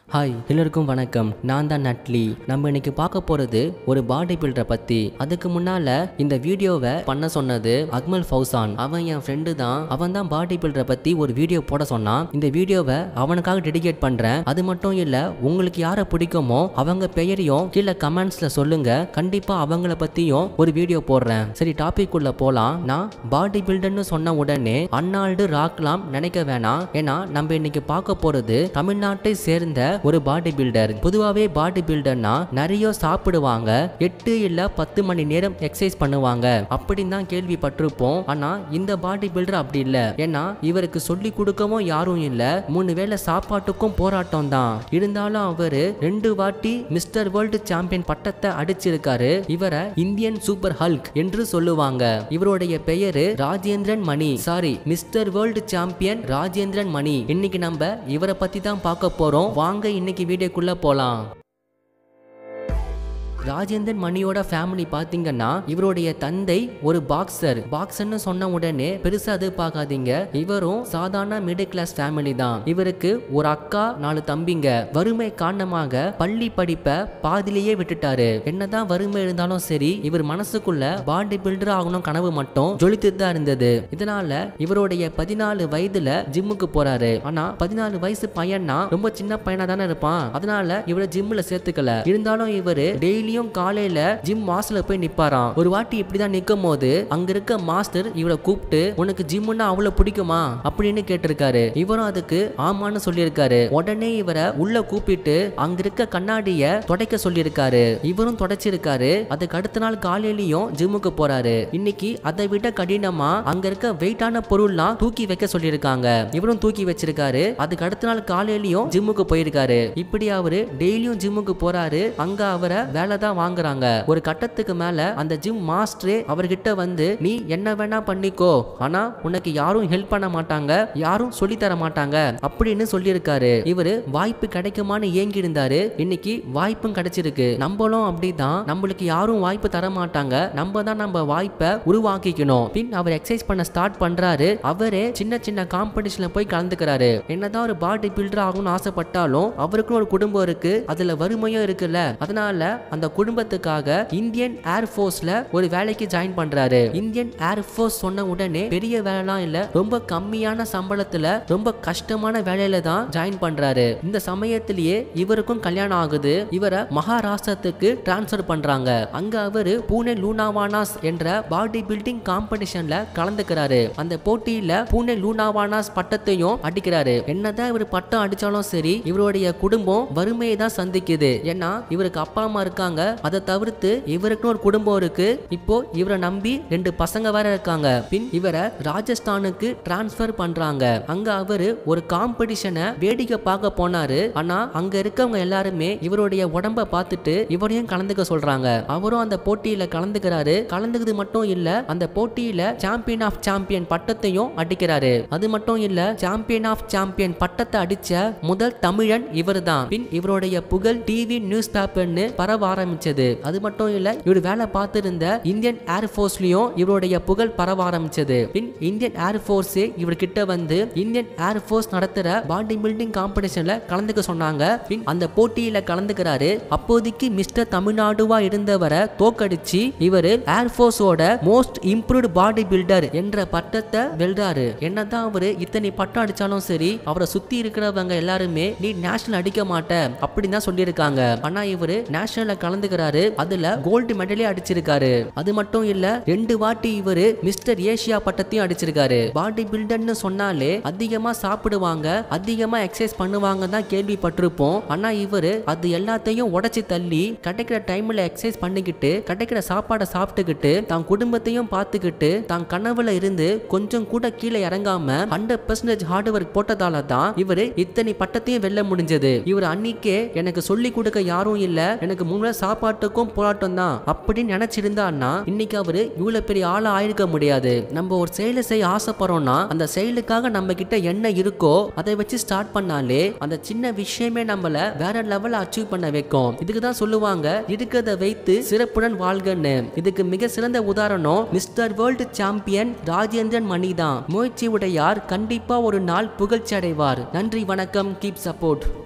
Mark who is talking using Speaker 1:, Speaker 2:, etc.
Speaker 1: hi எல்லோருக்கும் வணக்கம் நான் தான் நட்லி நம்ம இன்னைக்கு பார்க்க போறது ஒரு பாடி பில்டரை பத்தி அதுக்கு முன்னால இந்த வீடியோவை பண்ண சொன்னது அக்மல் ஃபௌசான் அவன் என் ஃப்ரெண்டு தான் அவன் தான் பாடி பில்டரை பத்தி ஒரு வீடியோ போட சொன்னான் இந்த வீடியோவை அவனுக்காக டெடிகேட் பண்றேன் அது மட்டும் இல்ல உங்களுக்கு யாரை பிடிக்குமோ அவங்க பெயரையும் கீழே கமெண்ட்ஸ்ல சொல்லுங்க கண்டிப்பா அவங்கள பத்தியும் ஒரு வீடியோ போடுறேன் சரி டாபிக் உள்ள போலாம் நான் பாடி பில்டர்னு சொன்ன உடனே அன்னால்டு ராக்லாம் நினைக்க வேணாம் ஏன்னா நம்ம இன்னைக்கு பார்க்க போறது தமிழ்நாட்டை சேர்ந்த ஒரு பாடி பில்டர் பொதுவாகவே பாடி பில்டர்னா நிறைய சாப்பிடுவாங்க எட்டு இல்ல பத்து மணி நேரம் எக்ஸசைஸ் பண்ணுவாங்க அப்படின்னு தான் கேள்விப்பட்டிருப்போம் ஆனா இந்த பாடி பில்டர் அப்படி இல்ல ஏன்னா இவருக்கு சொல்லி கொடுக்கவும் யாரும் இல்ல மூணு வேளை சாப்பாட்டுக்கும் போராட்டம் தான் இருந்தாலும் அவரு ரெண்டு வாட்டி மிஸ்டர் வேர்ல்டு சாம்பியன் பட்டத்தை அடிச்சிருக்காரு இவரை இந்தியன் சூப்பர் ஹல்க் என்று சொல்லுவாங்க இவருடைய பெயரு Rajendran Mani sorry mister world champion Rajendran Mani இன்னைக்கு நம்ம இவரை பத்தி தான் பார்க்க போறோம் வாங்க இன்னைக்கு வீடியோக்குள்ள போலாம் ராஜேந்திரன் மணியோட ஃபேமிலி பாத்தீங்கன்னா இவருடைய தந்தை ஒரு பாக்ஸர் பாக்ஸர்னு சொன்ன உடனே பெருசா அது பார்க்காதீங்க இவரும் சாதாரண மிடில் கிளாஸ் ஃபேமிலி தான் இவருக்கு ஒரு அக்கா நாலு தம்பிங்க வறுமை காரணமாக பள்ளி படிப்பை பாதிலேயே விட்டுட்டாரு என்னதான் வறுமை இருந்தாலும் சரி இவர் மனசுக்குள்ள பாடி பில்டர் ஆகணும் கனவு மட்டும் ஜொலித்து தான் இருந்தது இதனால இவருடைய பதினாலு வயதுல ஜிம்முக்கு போறாரு ஆனா பதினாலு வயசு பையன்னா ரொம்ப சின்ன பையனா தானே இருப்பான் அதனால இவரை ஜிம்ல சேர்த்துக்கல இருந்தாலும் இவரு டெய்லியும் காலையில ஜிம் வாசல்ல போய் நிப்பாராம் ஒரு வாட்டி இப்படிதான் நிக்கும் போது அங்க இருக்க மாஸ்டர் இவரை கூப்பிட்டு உனக்கு ஜிம்னா அவ்வளவு பிடிக்குமா அப்படின்னு கேட்டிருக்காரு இவரும் அதுக்கு ஆமான்னு சொல்லியிருக்காரு உடனே இவரை உள்ள கூப்பிட்டு அங்க இருக்க கண்ணாடிய துடைக்க சொல்லியிருக்காரு இவரும் துடைச்சிருக்காரு அதுக்கு அடுத்த நாள் காலையிலயும் ஜிம்முக்கு போறாரு இன்னைக்கு அதை விட கடினமா அங்க இருக்க வெயிட்டான பொருள்லாம் தூக்கி வைக்க சொல்லியிருக்காங்க இவரும் தூக்கி வச்சிருக்காரு அதுக்கு அடுத்த நாள் காலையிலயும் ஜிம்முக்கு போயிருக்காரு இப்படி அவரு டெய்லியும் ஜிம்முக்கு போறாரு அங்க அவரை வேலை தான் வாங்குறாங்க ஒரு கட்டத்துக்கு மேல அந்த ஜிம் மாஸ்டரே அவர்கிட்ட வந்து நீ என்ன வேணா பண்ணிக்கோ ஆனா உனக்கு யாரும் ஹெல்ப் பண்ண மாட்டாங்க யாரும் சொல்லி தர மாட்டாங்க அப்படின்னு சொல்லியிருக்காரு இவரு வாய்ப்பு கிடைக்குமான்னு ஏங்கி இருந்தாரு இன்னைக்கு வாய்ப்பும் கிடைச்சிருக்கு நம்மளும் அப்படிதான் நம்மளுக்கு யாரும் வாய்ப்பு தர மாட்டாங்க நம்ம தான் நம்ம வாய்ப்பை உருவாக்கிக்கணும் பின் அவர் எக்ஸசைஸ் பண்ண ஸ்டார்ட் பண்றாரு அவரே சின்ன சின்ன காம்படிஷன்ல போய் கலந்துக்கிறாரு என்னதான் ஒரு பாடி பில்டர் ஆகணும்னு ஆசைப்பட்டாலும் அவருக்கும் ஒரு குடும்பம் இருக்கு அதுல வறுமையும் இருக்குல்ல அதனால அந்த குடும்பத்துக்காக இந்தியன் ஏர் ஃபோர்ஸ்ல ஒரு வேலைக்கு ஜாயின் பண்றாரு இந்தியன் ஏர் ஃபோர்ஸ் சொன்ன உடனே பெரிய வேலைலாம் இல்ல ரொம்ப கம்மியான சம்பளத்துல ரொம்ப கஷ்டமான வேலையில தான் ஜாயின் பண்றாரு இந்த சமயத்திலேயே இவருக்கும் கல்யாணம் ஆகுது இவரை மகாராஷ்டிரத்துக்கு டிரான்ஸ்ஃபர் பண்றாங்க அங்க அவரு பூனே லூனாவானாஸ் என்ற பாடி பில்டிங் காம்படிஷன்ல கலந்துக்கிறாரு அந்த போட்டியில பூனே லூனாவானாஸ் பட்டத்தையும் அடிக்கிறாரு என்னதான் இவர் பட்டம் அடிச்சாலும் சரி இவருடைய குடும்பம் வறுமையை தான் சந்திக்குது ஏன்னா இவருக்கு அப்பா அம்மா இருக்காங்க அதை தவிர்த்து இவருக்குன்னு ஒரு குடும்பம் இருக்கு இப்போ இவரை நம்பி ரெண்டு பசங்க வேற இருக்காங்க பின் இவரை ராஜஸ்தானுக்கு டிரான்ஸ்ஃபர் பண்றாங்க அங்க அவரு ஒரு காம்படிஷனை வேடிக்கை பார்க்க போனாரு ஆனா அங்க இருக்கவங்க எல்லாருமே இவருடைய உடம்ப பார்த்துட்டு இவரையும் கலந்துக்க சொல்றாங்க அவரும் அந்த போட்டியில கலந்துக்கிறாரு கலந்துக்கிறது மட்டும் இல்ல அந்த போட்டியில சாம்பியன் ஆஃப் சாம்பியன் பட்டத்தையும் அடிக்கிறாரு அது மட்டும் இல்ல சாம்பியன் ஆஃப் சாம்பியன் பட்டத்தை அடிச்ச முதல் தமிழன் இவர்தான் பின் இவருடைய புகழ் டிவி நியூஸ் பேப்பர்னு பரவ ஆரம்பிச்சது அது மட்டும் இல்ல இவர் வேலை பார்த்திருந்த இந்தியன் ஏர் ஃபோர்ஸ்லயும் இவருடைய புகழ் பரவ ஆரம்பிச்சது பின் இந்தியன் ஏர் ஃபோர்ஸ் இவர்கிட்ட வந்து இந்தியன் ஏர் ஃபோர்ஸ் நடத்துற பாடி பில்டிங் காம்படிஷன்ல கலந்துக்க சொன்னாங்க பின் அந்த போட்டியில கலந்துக்கிறாரு அப்போதைக்கு மிஸ்டர் தமிழ்நாடுவா இருந்தவரை தோக்கடிச்சு இவரு ஏர் ஃபோர்ஸோட மோஸ்ட் இம்ப்ரூவ்டு பாடி பில்டர் என்ற பட்டத்தை வெல்றாரு என்னதான் அவரு இத்தனை பட்டம் அடிச்சாலும் சரி அவரை சுத்தி இருக்கிறவங்க எல்லாருமே நீ நேஷனல் அடிக்க மாட்ட அப்படின்னு தான் சொல்லியிருக்காங்க ஆனா இவரு நேஷனல்ல கலந்துக்கிறாரு அதுல கோல்டு மெடலே அடிச்சிருக்காரு அது மட்டும் இல்ல ரெண்டு வாட்டி இவரு மிஸ்டர் ஏசியா பட்டத்தையும் அடிச்சிருக்காரு பாடி பில்டர்னு சொன்னாலே அதிகமா சாப்பிடுவாங்க அதிகமா எக்ஸசைஸ் பண்ணுவாங்க தான் கேள்விப்பட்டிருப்போம் ஆனா இவரு அது எல்லாத்தையும் உடைச்சு தள்ளி கிடைக்கிற டைம்ல எக்ஸசைஸ் பண்ணிக்கிட்டு கிடைக்கிற சாப்பாடை சாப்பிட்டுக்கிட்டு தான் குடும்பத்தையும் பார்த்துக்கிட்டு தான் கனவுல இருந்து கொஞ்சம் கூட கீழே இறங்காம ஹண்ட்ரட் பர்சன்டேஜ் ஹார்ட் ஒர்க் போட்டதால தான் இவரு இத்தனை பட்டத்தையும் வெல்ல முடிஞ்சது இவர் அன்னிக்கே எனக்கு சொல்லி கொடுக்க யாரும் இல்ல எனக்கு முன்ன சாப்பாட்டுக்கும் போராட்டம் தான் அப்படின்னு நினைச்சிருந்தான்னா இன்னைக்கு அவரு இவ்வளவு பெரிய ஆளா ஆயிருக்க முடியாது நம்ம ஒரு செயலை செய்ய ஆசைப்படுறோம்னா அந்த செயலுக்காக நம்ம கிட்ட என்ன இருக்கோ அதை வச்சு ஸ்டார்ட் பண்ணாலே அந்த சின்ன விஷயமே நம்மள வேற லெவல்ல அச்சீவ் பண்ண வைக்கும் இதுக்கு தான் சொல்லுவாங்க இருக்கிறத வைத்து சிறப்புடன் வாழ்கன்னு இதுக்கு மிக சிறந்த உதாரணம் mister world champion Rajendran Mani தான் முயற்சி உடையார் கண்டிப்பா ஒரு நாள் புகழ்ச்சி அடைவார் நன்றி வணக்கம் கீப் சப்போர்ட்